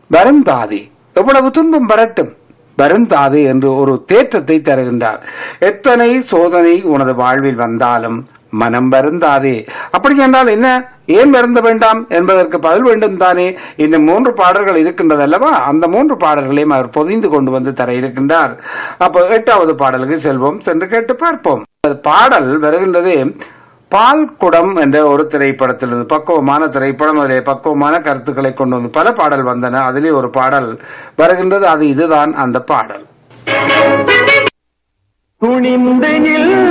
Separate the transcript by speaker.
Speaker 1: வருந்தாதே எவ்வளவு துன்பம் வரட்டும் வருந்தாதே என்று ஒரு தேற்றத்தை தருகின்றார் எத்தனை சோதனை உனது வாழ்வில் வந்தாலும் மனம் வருந்தாதே அப்படி என்றால் என்ன ஏன் வருந்த வேண்டாம் என்பதற்கு பதில் வேண்டும் தானே இந்த மூன்று பாடல்கள் இருக்கின்றது அல்லவா அந்த மூன்று பாடல்களையும் அவர் பொதிந்து கொண்டு வந்து தர இருக்கின்றார் அப்ப எட்டாவது பாடலுக்கு செல்வோம் சென்று கேட்டு பார்ப்போம் அது பாடல் வருகின்றது பால் குடம் என்ற ஒரு திரைப்படத்திலிருந்து பக்குவமான திரைப்படம் அதிலே பக்குவமான கருத்துக்களை கொண்டு வந்து பல பாடல் வந்தன அதிலே ஒரு பாடல் வருகின்றது அது இதுதான் அந்த பாடல்
Speaker 2: துணிந்து நில்